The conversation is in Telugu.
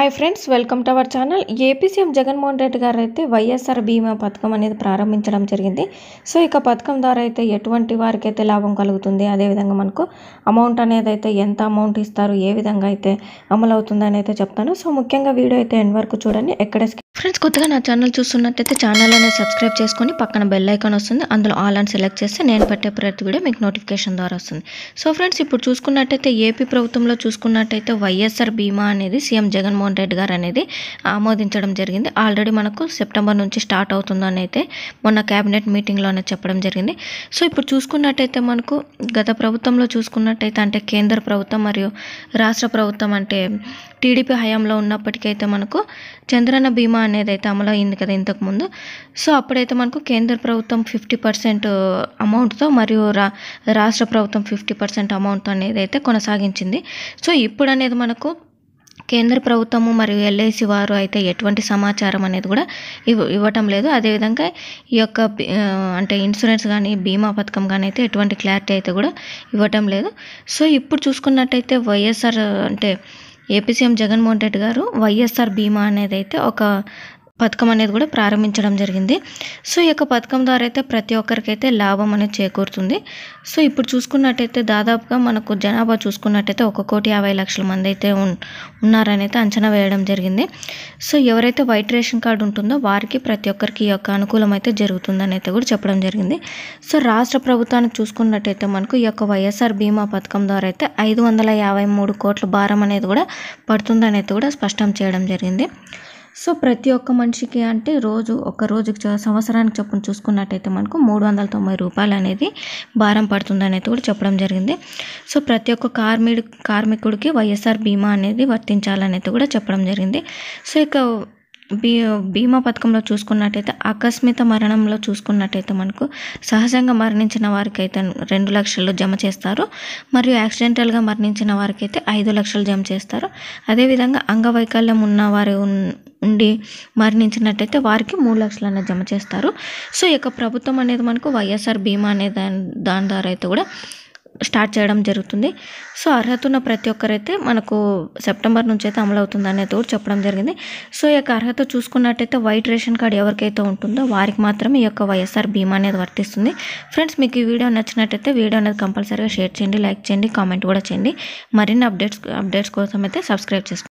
hi friends welcome to our channel AP CM Jaganmohan Reddy garu అయితే వైఎస్ఆర్ బీమా పథకం అనేది ప్రారంభించడం జరిగింది సో ఇక పథకం ద్వారా అయితే ఎటువంటి వారికి అయితే లాభం కలుగుతుంది అదేవిధంగా మనకు అమౌంట్ అనేది అయితే ఎంత అమౌంట్ ఇస్తారు ఏ విధంగా అయితే అమలు అవుతుంది అని అయితే చెప్తాను సో ముఖ్యంగా వీడియో అయితే ఎండ్ వరకు చూడండి ఎక్కడ ఫ్రెండ్స్ కొత్తగా నా ఛానల్ చూస్తున్నట్టయితే ఛానల్ అనేది సబ్స్క్రైబ్ చేసుకొని పక్కన బెల్ ఐకాన్ వస్తుంది అందులో ఆల్ అని సెలెక్ట్ చేస్తే నేను పెట్టే ప్రతి వీడియో మీకు నోటిఫికేషన్ ద్వారా వస్తుంది సో ఫ్రెండ్స్ ఇప్పుడు చూసుకున్నట్టయితే ఏపీ ప్రభుత్వంలో చూసుకున్నట్టయితే వైఎస్ఆర్ బీమా అనేది సీఎం జగన్మోహన్ రెడ్డి గారు అనేది ఆమోదించడం జరిగింది ఆల్రెడీ మనకు సెప్టెంబర్ నుంచి స్టార్ట్ అవుతుందని అయితే మొన్న క్యాబినెట్ మీటింగ్లోనే చెప్పడం జరిగింది సో ఇప్పుడు చూసుకున్నట్టయితే మనకు గత ప్రభుత్వంలో చూసుకున్నట్టయితే అంటే కేంద్ర ప్రభుత్వం మరియు రాష్ట్ర ప్రభుత్వం అంటే టీడీపీ హయాంలో ఉన్నప్పటికైతే మనకు చంద్రన్న బీమా అనేది అయితే అమలు అయింది కదా ఇంతకుముందు సో అప్పుడైతే మనకు కేంద్ర ప్రభుత్వం ఫిఫ్టీ పర్సెంట్ అమౌంట్తో మరియు రా రాష్ట్ర ప్రభుత్వం ఫిఫ్టీ పర్సెంట్ అమౌంట్ అనేది అయితే కొనసాగించింది సో ఇప్పుడు అనేది మనకు కేంద్ర ప్రభుత్వము మరియు ఎల్ఐసి వారు అయితే ఎటువంటి సమాచారం అనేది కూడా ఇవ్ ఇవ్వటం లేదు అదేవిధంగా ఈ యొక్క బి- ఆ, అంటే ఇన్సూరెన్స్ కానీ బీమా పథకం కానీ అయితే ఎటువంటి క్లారిటీ అయితే కూడా ఇవ్వటం లేదు సో ఇప్పుడు చూసుకున్నట్టయితే వైఎస్ఆర్ అంటే ఏపీ సీఎం జగన్మోహన్ రెడ్డి గారు వైఎస్ఆర్ బీమా అనేది అయితే ఒక పథకం అనేది కూడా ప్రారంభించడం జరిగింది సో ఈ యొక్క పథకం ద్వారా అయితే ప్రతి ఒక్కరికైతే లాభం అనేది చేకూరుతుంది సో ఇప్పుడు చూసుకున్నట్టయితే దాదాపుగా మనకు జనాభా చూసుకున్నట్టయితే ఒక కోటి యాభై లక్షల మంది అయితే ఉన్ ఉన్నారని అయితే అంచనా వేయడం జరిగింది సో ఎవరైతే వైట్ రేషన్ కార్డు ఉంటుందో వారికి ప్రతి ఒక్కరికి ఈ యొక్క అనుకూలం అయితే జరుగుతుందని అయితే కూడా చెప్పడం జరిగింది సో రాష్ట్ర ప్రభుత్వానికి చూసుకున్నట్టయితే మనకు ఈ యొక్క వైఎస్ఆర్ బీమా పథకం ద్వారా అయితే ఐదు వందల యాభై మూడు కోట్ల భారం అనేది కూడా పడుతుందని అయితే కూడా స్పష్టం చేయడం జరిగింది సో ప్రతి ఒక్క మనిషికి అంటే రోజు ఒక రోజుకి చ- సంవత్సరానికి చొప్పున చూసుకున్నట్టయితే మనకు మూడు వందల తొంభై రూపాయలు అనేది భారం పడుతుందని అయితే కూడా చెప్పడం జరిగింది సో ప్రతి ఒక్క కార్మిడు కార్మికుడికి వైఎస్ఆర్ బీమా అనేది వర్తించాలని అయితే కూడా చెప్పడం జరిగింది సో ఇక బీ బీమా పథకంలో చూసుకున్నట్టయితే ఆకస్మిక మరణంలో చూసుకున్నట్టయితే మనకు సహజంగా మరణించిన వారికి అయితే రెండు లక్షలు జమ చేస్తారు మరియు యాక్సిడెంటల్గా మరణించిన వారికి అయితే ఐదు లక్షలు జమ చేస్తారు అదేవిధంగా అంగవైకల్యం ఉన్న వారు ఉన్- ఉండి మరణించినట్టయితే వారికి మూడు లక్షలు అనేది జమ చేస్తారు సో ఈ యొక్క ప్రభుత్వం అనేది మనకు వైఎస్ఆర్ బీమా అనే దాని దాని ద్వారా అయితే కూడా స్టార్ట్ చేయడం జరుగుతుంది సో అర్హత ఉన్న ప్రతి ఒక్కరైతే మనకు సెప్టెంబర్ నుంచి అయితే అమలు అవుతుంది అనేది కూడా చెప్పడం జరిగింది సో ఈ యొక్క అర్హత చూసుకున్నట్టయితే వైట్ రేషన్ కార్డు ఎవరికైతే ఉంటుందో వారికి మాత్రమే ఈ యొక్క వైఎస్ఆర్ బీమా అనేది వర్తిస్తుంది ఫ్రెండ్స్ మీకు ఈ వీడియో నచ్చినట్టయితే వీడియో అనేది కంపల్సరీగా షేర్ చేయండి లైక్ చేయండి కామెంట్ కూడా చేయండి మరిన్ని అప్డేట్స్ అప్డేట్స్ కోసం అయితే సబ్స్క్రైబ్ చేసుకోండి